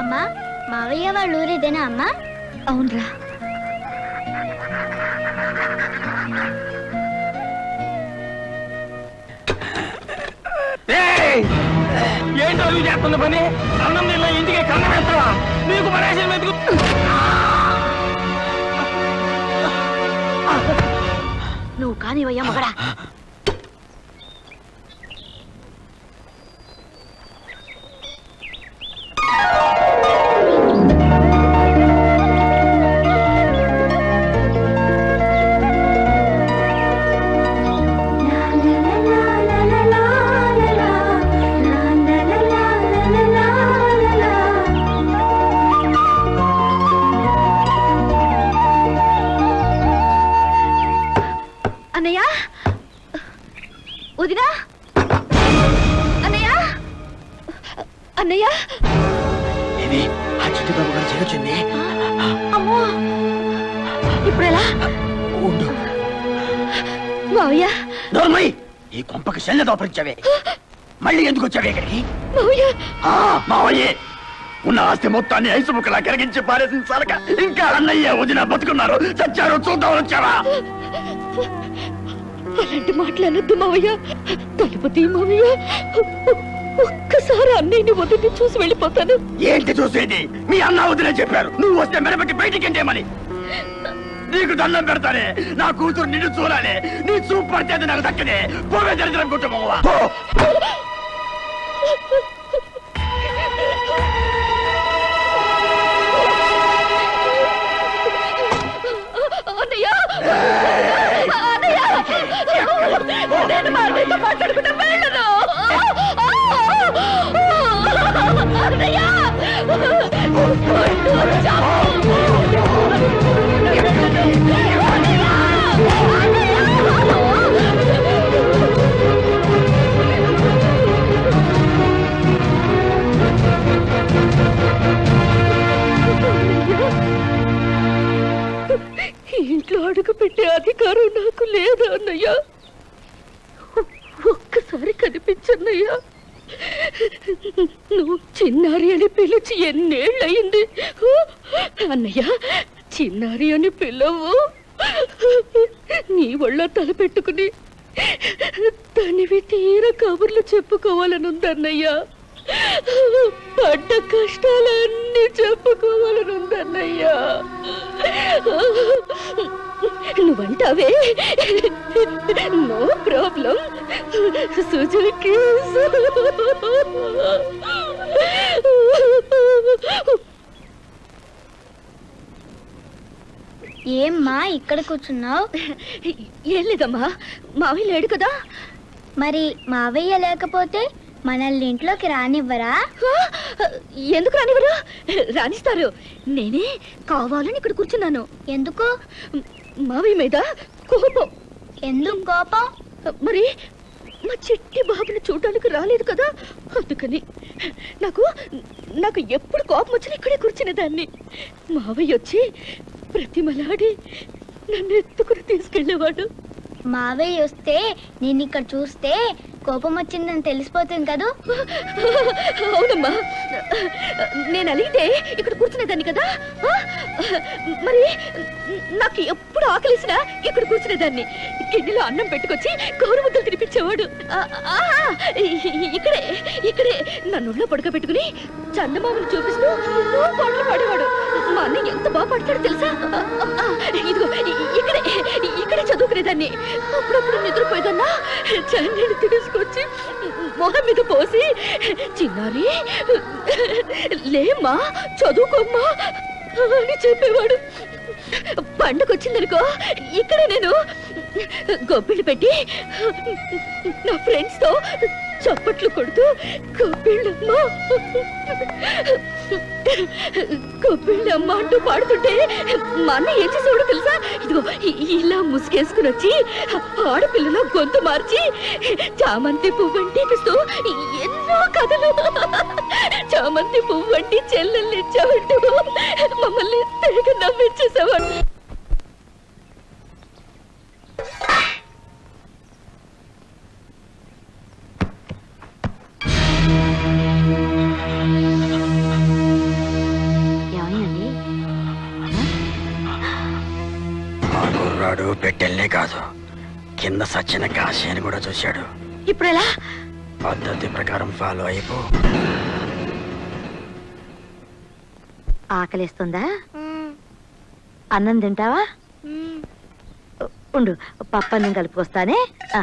అమ్మా మావయ్య వాళ్ళ ఊరిదేనా అమ్మా అవునరా ఏంటో నువ్వు చేస్తున్న పని అన్నం నీళ్ళ ఇంటికి కన్నం వేస్తావా నీకు పరేషన్ మెతుకు నువ్వు కానివయ్యా మగడా అన్నయ్య వదినా అన్నయ్య అన్నయ్య ఇది ఆ చిట్టుబాబు గారు చేరొచ్చింది అమ్మో ఇప్పుడు ఎలా ఉండు మావయ్య నోర్మై ఈ కొంపకి శల్య దోపరించావే మళ్ళీ ఎందుకు వచ్చావే ఇక్కడికి మావయ్య ఆ, మావయ్యే ఉన్న ఆస్తి మొత్తాన్ని ఐసు ముక్కలా కరిగించి పారేసిన సరక ఇంకా అన్నయ్య వదిన బతుకున్నారు చచ్చారు చూద్దామని వచ్చావా అలాంటి మాట్లాడద్దు మావయ్య తలుపతి మావయ్య ఒక్కసారి అన్నయ్యని వదిలి చూసి వెళ్ళిపోతాను ఏంటి చూసేది మీ అన్న వదిలే చెప్పారు నువ్వు వస్తే మెడపట్టి బయటికి ఎంటేమని నీకు దండం పెడతానే నా కూతురు నిన్ను చూడాలి నీ చూపు పడితే అది నాకు దక్కదే పోవే దరిద్రం కుటుంబమా పో అన్నయ్య అన్నయ్య నేను మా అన్నయ్యతో మాట్లాడుకుంటా వెళ్ళను అన్నయ్య ఈ ఇంట్లో అడుగు పెట్టే అధికారం నాకు లేదు అన్నయ్య ఒక్కసారి కనిపించన్నయ్యా నువ్వు చిన్నారి అని పిలిచి ఎన్నేళ్ళయింది అన్నయ్య చిన్నారి అని పిల్లవు నీ ఒళ్ళ తలపెట్టుకుని తనివి తీర కబుర్లు చెప్పుకోవాలనుందన్నయ్య పడ్డ కష్టాలన్నీ చెప్పుకోవాలనుందన్నయ్యా నువ్వంటావే నో ప్రాబ్లం సుజుకి ఏమ్మా ఇక్కడ కూర్చున్నావు ఏం లేదమ్మా మావయ్య లేడు కదా మరి మావయ్య లేకపోతే మనల్ని ఇంట్లోకి రానివ్వరా ఎందుకు రానివ్వరు రాణిస్తారు నేనే కావాలని ఇక్కడ కూర్చున్నాను ఎందుకు మావయ్య మీద కోపం ఎందుకు కోపం మరి మా చిట్టి బాబుని చూడడానికి రాలేదు కదా అందుకని నాకు నాకు ఎప్పుడు కోపం వచ్చినా ఇక్కడే కూర్చునేదాన్ని మావయ్య వచ్చి ప్రతిమలాడి నన్ను ఎత్తుకుని తీసుకెళ్ళేవాడు మావయ్య వస్తే నేను ఇక్కడ చూస్తే కోపం వచ్చిందని తెలిసిపోతుంది కదూ అవునమ్మా నేను అలిగితే ఇక్కడ కూర్చునేదాన్ని కదా ఆ? మరి నాకు ఎప్పుడు ఆకలిసినా ఇక్కడ కూర్చునేదాన్ని గిన్నెలో అన్నం పెట్టుకొచ్చి గౌరవద్దలు తినిపించేవాడు ఆ, ఆ, ఇ- ఇక్కడే ఇక్కడే నన్నుల్లో పడుకోబెట్టుకుని చందమామను చూపిస్తూ ఎన్నో పాటలు పాడేవాడు మా అన్న ఎంత బాగా పాడతాడో తెలుసా ఆ, ఆ, ఇదిగో ఇ- ఇక్కడే ఇక్కడే చదువుకునేదాన్ని అప్పుడప్పుడు నిద్రపోయేదన్నా చన్నీళ్ళు తీసుకొచ్చి మొహం మీద పోసి చిన్నారి లేమ్మా చదువుకోమ్మా అని చెప్పేవాడు పండుగ వచ్చిందనుకో ఇక్కడ నేను గొబ్బిళ్ళు పెట్టి నా ఫ్రెండ్స్ తో చప్పట్లు కొడుతూ గొబ్బిళ్ళమ్మా గొబ్బిళ్ళమ్మ అంటూ పాడుతుంటే మా అన్న ఏం చేసేవాడు తెలుసా ఇదిగో ఇ- ఇలా ముసుగేసుకుని వచ్చి ఆడపిల్లలో గొంతు మార్చి చామంతి పువ్వు అంటే ఇస్తూ ఎన్నో కథలు చామంతి పువ్వు అంటే చెల్లెల్ని ఇచ్చావంటూ మమ్మల్ని తెగ నవ్వించేసేవాడు వాడు పెట్టెల్నే కాదు కింద సచ్చిన కాశీ అని కూడా చూశాడు ఇప్పుడు ఎలా పద్ధతి ప్రకారం ఫాలో అయిపో ఆకలిస్తుందా అన్నం తింటావా ఉ- ఉండు పప్పన్నం కలుపుకొస్తానే ఆ.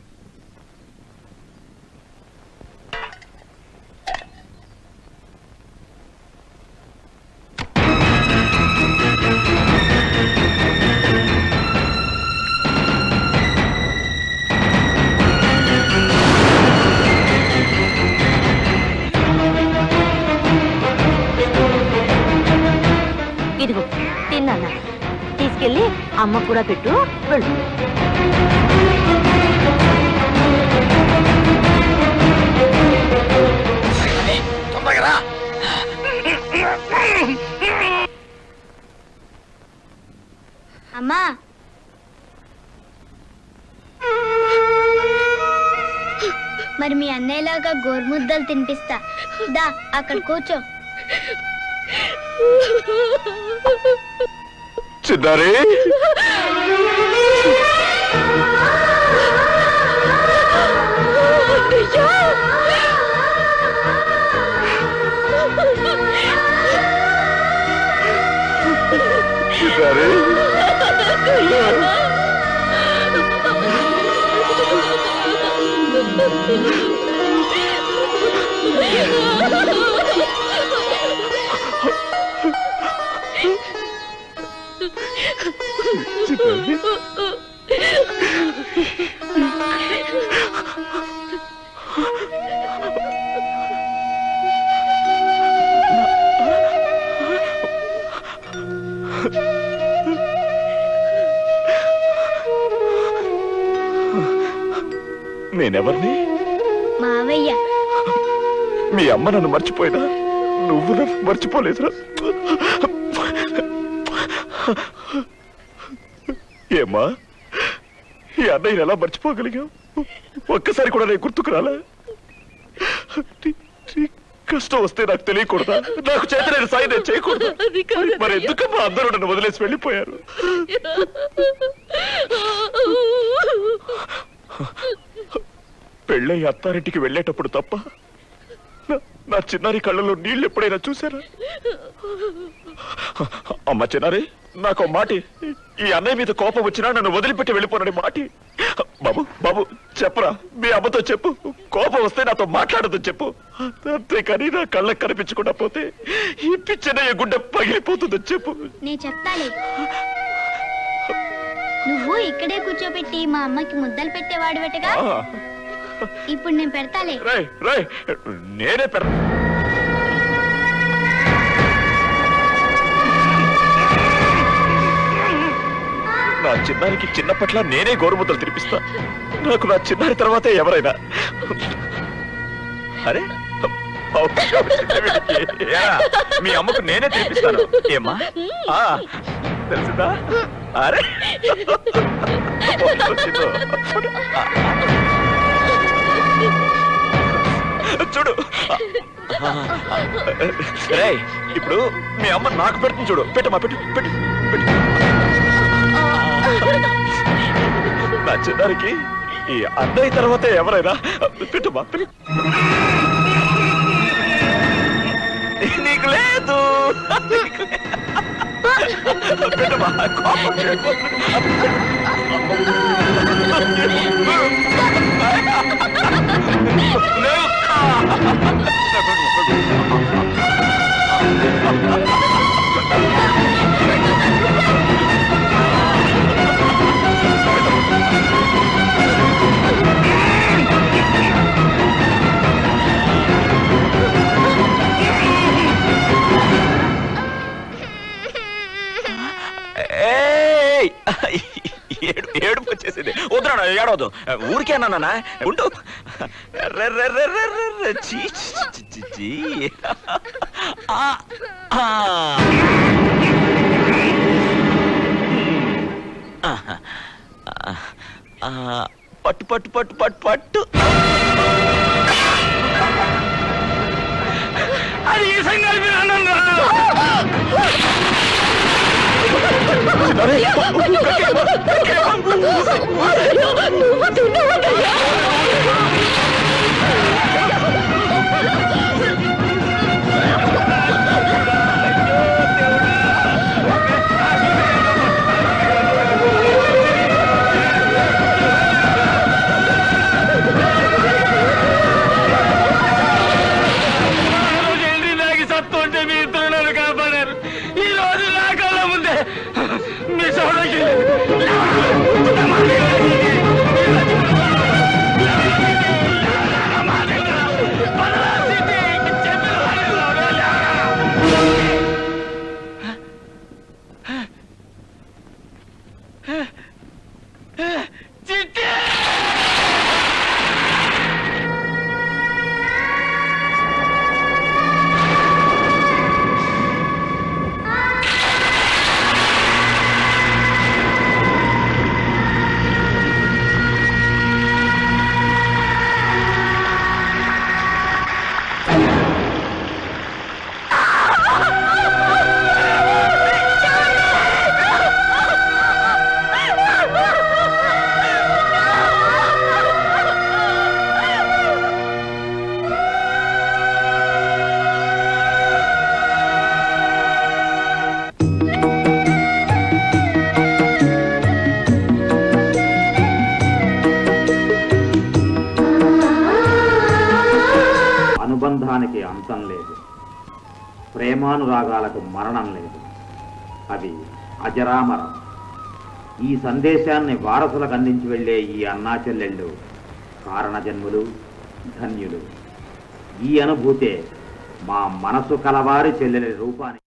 ఇదిగో తిన్నానా తీసుకెళ్ళి అమ్మ కూడా పెట్టు వెళ్ళు తొందరగా రా. అమ్మా మరి మీ అన్నయ్యలాగా గోరుముద్దలు తినిపిస్తా దా అక్కడ కూర్చో చిన్నారి చిన్నారి చిన్నారి నేనెవరిని మావయ్య మీ అమ్మ నన్ను మర్చిపోయినా నువ్వు నన్ను మర్చిపోలేదురా ఏమ్మా ఈ అన్నయ్యని ఎలా మర్చిపోగలిగావు ఒక్కసారి కూడా నేను గుర్తుకు రాలే నీ- నీ కష్టం వస్తే నాకు తెలియకూడదా నాకు చేత నేను సాయి నేను చేయకూడదు అది కాదు మరి ఎందుకమ్మా అందరూ నన్ను వదిలేసి వెళ్ళిపోయారు పెళ్ళై అత్తారింటికి వెళ్ళేటప్పుడు తప్ప నా- నా చిన్నారి కళ్ళలో నీళ్ళు ఎప్పుడైనా చూసారా అమ్మ చిన్నారి నాకు మాటి ఈ అన్నయ్య మీద కోపం వచ్చినా నన్ను వదిలిపెట్టి వెళ్ళిపోనని మాటి బాబు బాబు చెప్పరా మీ అమ్మతో చెప్పు కోపం వస్తే నాతో మాట్లాడదు చెప్పు అంతేకాని నా కళ్ళకు కనిపించకుండా పోతే ఈ పిచ్చనయ్య గుండె పగిలిపోతుందని చెప్పు నేను చెప్తాలే నువ్వు ఇక్కడే కూర్చోబెట్టి మా అమ్మకి ముద్దలు పెట్టేవాడువటగా ఆ, ఇప్పుడు నేను పెడతాలే రేయ్ రేయ్ నేనే పెడ నా చిన్నారికి చిన్నప్పట్ల నేనే గోరుముద్దలు తినిపిస్తా నాకు నా చిన్నారి తర్వాతే ఎవరైనా అరే అవకాశం వచ్చింది వీడికి. ఏరా, మీ అమ్మకు నేనే తినిపిస్తాను ఏమ్మా ఆ, తెలిసిందా అరే వచ్చిందో. చూడు రేయ్ ఇప్పుడు మీ అమ్మ నాకు పెడుతుంది చూడు పెట్టమ్మా పెట్టు పెట్టు పెట్టు నా చిన్నారికి ఈ అన్నయ్య తర్వాతే ఎవరైనా పెట్టమ్మా పెట్టు నీకు లేదు నీకు లే- పెట్టమ్మా కోపం చేయకు. లేవు. ఏయ్! ఏడు ఏడుపు వచ్చేసింది వద్దురా ఏడవద్దు ఊరికే అన్నానా ఉండు రె, రె, రె, రె, రె, రె, చీ, చీ, చీ, చీ, చీ. ఆ, ఆ. ఆహా. ఆ, పట్టు పట్టు పట్టు పట్టు పట్టు అది ఈ సంగతి మీరు అన్నారు. అరే, ఎండి నాకి సత్తుంటే మీ ఇద్దరు నన్ను కాపాడారు ఈ రోజు నా కళ్ళ ముందే మీ సోదరికి చిట్టి అనుబంధానికి అంతం లేదు ప్రేమానురాగాలకు మరణం లేదు అవి అజరామరం ఈ సందేశాన్ని వారసులకు అందించి వెళ్ళే ఈ అన్నా చెల్లెళ్ళు కారణజన్ములు ధన్యులు ఈ అనుభూతే మా మనసు కలవారి చెల్లెలి రూపాన్ని